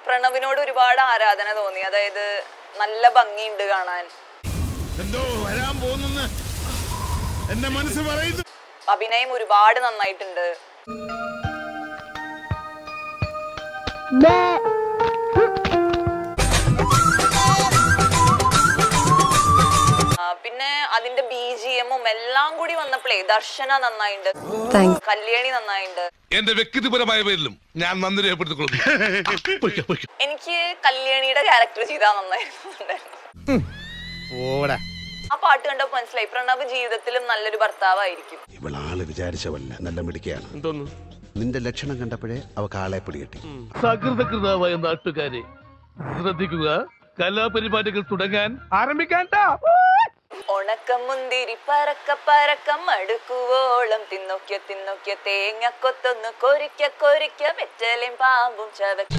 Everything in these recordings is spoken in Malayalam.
പ്രണവിനോട് ഒരുപാട് ആരാധന തോന്നി അതായത് നല്ല ഭംഗിയുണ്ട് കാണാൻ എന്തോ വരാൻ പോകുന്നെന്ന് എന്റെ മനസ്സ് പറയുന്നു അഭിനയം ഒരുപാട് നന്നായിട്ടുണ്ട് ആ, പിന്നെ അതിന്റെ ബി ജി എമ്മും എല്ലാം കൂടി വന്നപ്പോഴേ ദർശന നന്നായിണ്ട് കല്യാണി നന്നായിണ്ട് എന്റെ വ്യക്തിപരമായ പേരിലും ഞാൻ നന്ദി രേഖപ്പെടുത്തിക്കൊള്ളുന്നു എനിക്ക് കല്യാണിയുടെ ക്യാരക്ടർ ചെയ്താൽ നന്നായിരുന്നു ഓടാ ആ പാട്ട് കണ്ടപ്പോൾ മനസ്സിലായി പ്രണവ് ജീവിതത്തിലും നല്ലൊരു ഭർത്താവായിരിക്കും ഇവളാള് വിചാരിച്ചവല്ല നല്ല മിടുക്കിയാണ് എന്തോന്ന് നിന്റെ ലക്ഷണം കണ്ടപ്പോഴേ അവക്ക് ആളെ പിടികിട്ടി സകൃതകൃതമായ നാട്ടുകാരെ ശ്രദ്ധിക്കുക കലാപരിപാടികൾ തുടങ്ങാൻ ആരംഭിക്കാൻ ഉണക്കം മുന്തിരി പറക്ക പറക്കം അടുക്കുവോളം തിന്നൊക്ക തിന്നൊക്ക തേങ്ങ കൊത്തൊന്ന് കൊരിക്ക കൊരിക്ക വെറ്റലും പാമ്പും ചവക്ക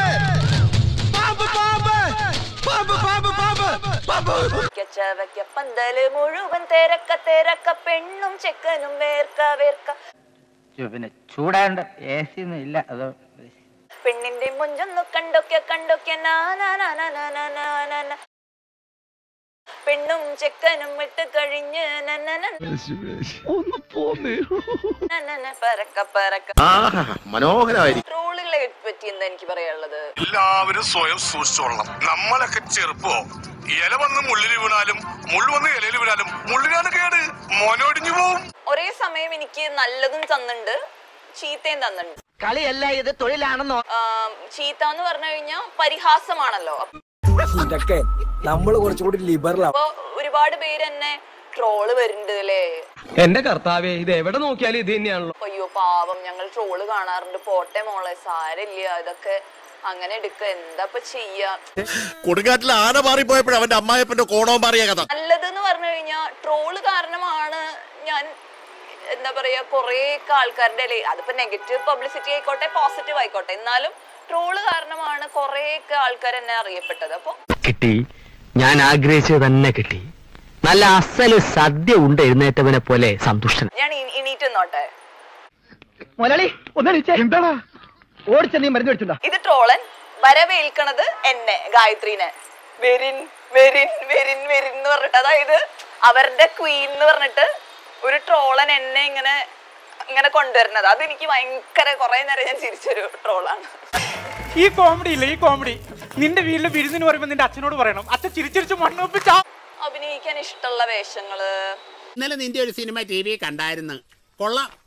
ചവയ്ക്ക പന്തല് മുഴുവൻ തിരക്ക തിരക്ക പെണ്ണും ചെക്കനും വേർക്ക വേർക്ക പിന്നെ ചൂടാണ്ട് എ സി ഒന്നും ഇല്ല അതോ പെണ്ണിന്റെ മുഞ്ചൊന്നു കണ്ടൊക്കെ കണ്ടൊക്കെ നാനാനാനാനാനാനാന. പെണ്ണും ചെക്കനും ഇട്ട് കഴിഞ്ഞ് നനന ഒന്ന് പോന്നേ നനന പറക്ക പറക്ക മനോഹരമായിരിക്കും ട്രോളുകളെ പറ്റി എന്താ എനിക്ക് പറയാനുള്ളത് എല്ലാവരും സ്വയം സൂക്ഷിച്ചോളണം നമ്മളൊക്കെ ചെറുപ്പോ ഇല വന്ന് മുള്ളിൽ വീണാലും മുള്ളു വന്ന് ഇലയിൽ വീണാലും മുള്ളിനാണ് കേട് മോനോടിഞ്ഞു പോവും ഒരേ സമയം എനിക്ക് നല്ലതും തന്നുണ്ട് ചീത്തയും തന്നുണ്ട് കളിയല്ല ഇത് തൊഴിലാണെന്നോ ആം, ചീത്ത എന്ന് പറഞ്ഞു കഴിഞ്ഞാൽ പരിഹാസമാണല്ലോ ഇതൊക്കെ നമ്മൾ കുറച്ചുകൂടി ലിബറൽ അപ്പൊ ഒരുപാട് പേര് എന്നെ ട്രോള് വരുന്നുണ്ട് അല്ലേ എന്റെ കർത്താവേ ഇത് എവിടെ നോക്കിയാലും ഇത് തന്നെയാണല്ലോ അയ്യോ പാവം ഞങ്ങൾ ട്രോള് കാണാറുണ്ട് പോട്ടെ മോളെ സാരില്ല ഇതൊക്കെ അങ്ങനെ എടുക്ക എന്താ ഇപ്പൊ ചെയ്യാ കൊടുങ്കാറ്റിൽ ആന മാറിപ്പോയപ്പോഴും അവന്റെ അമ്മായപ്പന്റെ കോണവും മാറിയ കഥ നല്ലത് എന്ന് പറഞ്ഞു കഴിഞ്ഞാൽ ട്രോള് കാരണമാണ് ഞാൻ എന്താ പറയാ കുറേ ആൾക്കാരുടെ ഇടയിൽ അതിപ്പോ നെഗറ്റീവ് പബ്ലിസിറ്റി ആയിക്കോട്ടെ പോസിറ്റീവ് ആയിക്കോട്ടെ എന്നാലും ട്രോള് കാരണമാണ് കുറേ ആൾക്കാർ എന്നെ അറിയപ്പെട്ടത് അപ്പൊ കിട്ടി ഞാൻ ആഗ്രഹിച്ചത് തന്നെ കിട്ടി നല്ല അസല് സദ്യ ഉണ്ട് എഴുന്നേറ്റവനെ പോലെ സന്തുഷ്ടൻ ഞാൻ ഇ- എണീറ്റ് നിന്നോട്ടെ മുരളി ഒന്നടിച്ചേ എന്താടാ ഓടിച്ച നീ മരുന്ന് മേടിച്ചിട്ടുണ്ടോ ഇത് ട്രോളൻ വരവേൽക്കണത് എന്നെ ഗായത്രീനെ വെരിൻ വെരിൻ വെരിൻ വെരിൻ എന്ന് പറഞ്ഞിട്ട് അതായത് അവരുടെ ക്വീൻ എന്ന് പറഞ്ഞിട്ട് ഒരു ട്രോളൻ എന്നെ ഇങ്ങനെ ഇങ്ങനെ കൊണ്ടുവരുന്നത് അതെനിക്ക് ഭയങ്കര കുറെ നേരം ഞാൻ ചിരിച്ചൊരു ട്രോളാണ് ഈ കോമഡി ഇല്ല ഈ കോമഡി നിന്റെ വീട്ടിലെ വിരുന്നിന് പറയുമ്പോ നിന്റെ അച്ഛനോട് പറയണം അച്ഛൻ ചിരിച്ചിരിച്ച് മണ്ണൊപ്പിച്ചാ അഭിനയിക്കാൻ ഇഷ്ടമുള്ള വേഷങ്ങള് ഇന്നലെ നിന്റെ ഒരു സിനിമ ടി വി കണ്ടായിരുന്നു കൊള്ളാം